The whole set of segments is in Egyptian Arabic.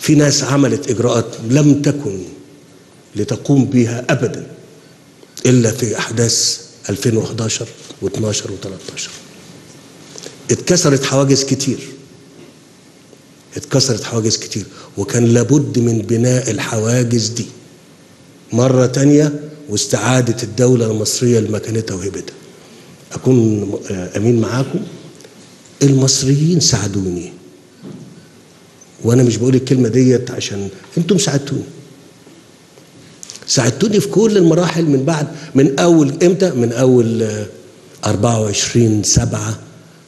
في ناس عملت اجراءات لم تكن لتقوم بها ابدا الا في احداث 2011 و12 و13 اتكسرت حواجز كتير اتكسرت حواجز كتير وكان لابد من بناء الحواجز دي مرة تانية واستعادة الدولة المصرية لمكانتها وهيبتها أكون أمين معاكم المصريين ساعدوني وأنا مش بقول الكلمة ديت عشان أنتم ساعدتوني ساعدتوني في كل المراحل من بعد من أول إمتى؟ من أول آه، 24 7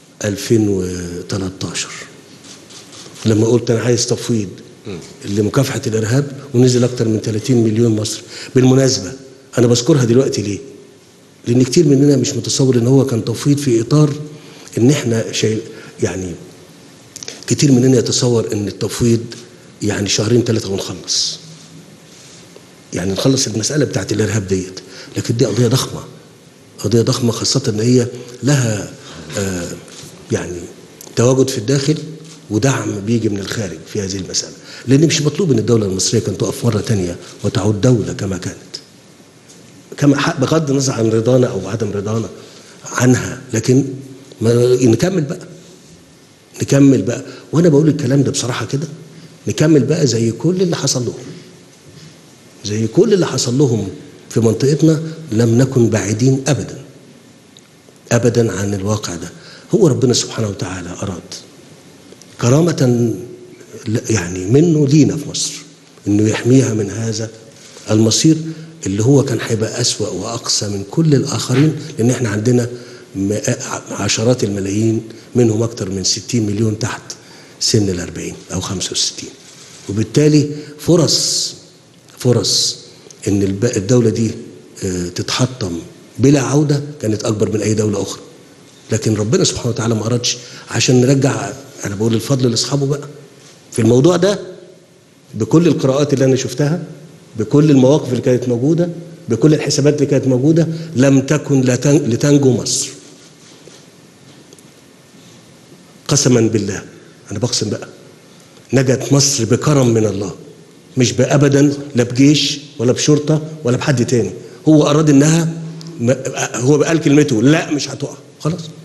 2013 لما قلت أنا عايز تفويض لمكافحة الإرهاب ونزل أكتر من 30 مليون مصري بالمناسبة أنا بذكرها دلوقتي ليه؟ لأن كتير مننا مش متصور إن هو كان تفويض في إطار إن إحنا شيء يعني كتير مننا يتصور إن التفويض يعني شهرين ثلاثة ونخلص يعني نخلص المسألة بتاعت الإرهاب ديت لكن دي قضية ضخمة قضية ضخمة خاصة إن هي لها آه يعني تواجد في الداخل ودعم بيجي من الخارج في هذه المسألة لأن مش مطلوب إن الدولة المصرية كانت تقف مرة تانية وتعود دولة كما كانت كما حق- بغض النظر عن رضانا أو عدم رضانا عنها لكن ما نكمل بقى نكمل بقى وأنا بقول الكلام ده بصراحة كده نكمل بقى زي كل اللي حصل لهم زي كل اللي حصل لهم في منطقتنا لم نكن بعيدين ابدا ابدا عن الواقع ده هو ربنا سبحانه وتعالى اراد كرامة يعني منه لينا في مصر انه يحميها من هذا المصير اللي هو كان هيبقى اسوأ واقسى من كل الاخرين لان احنا عندنا مئة- عشرات الملايين منهم اكتر من 60 مليون تحت سن ال 40 او 65 وبالتالي فرص فرص ان الب- الدوله دي آه، تتحطم بلا عوده كانت اكبر من اي دوله اخرى لكن ربنا سبحانه وتعالى ما اردش عشان نرجع انا بقول الفضل لاصحابه بقى في الموضوع ده بكل القراءات اللي انا شفتها بكل المواقف اللي كانت موجوده بكل الحسابات اللي كانت موجوده لم تكن لتن- لتنجو مصر قسما بالله انا بقسم بقى نجت مصر بكرم من الله مش بأبدا لا بجيش ولا بشرطة ولا بحد تاني هو أراد إنها ما- هو قال كلمته لا مش هتقع خلاص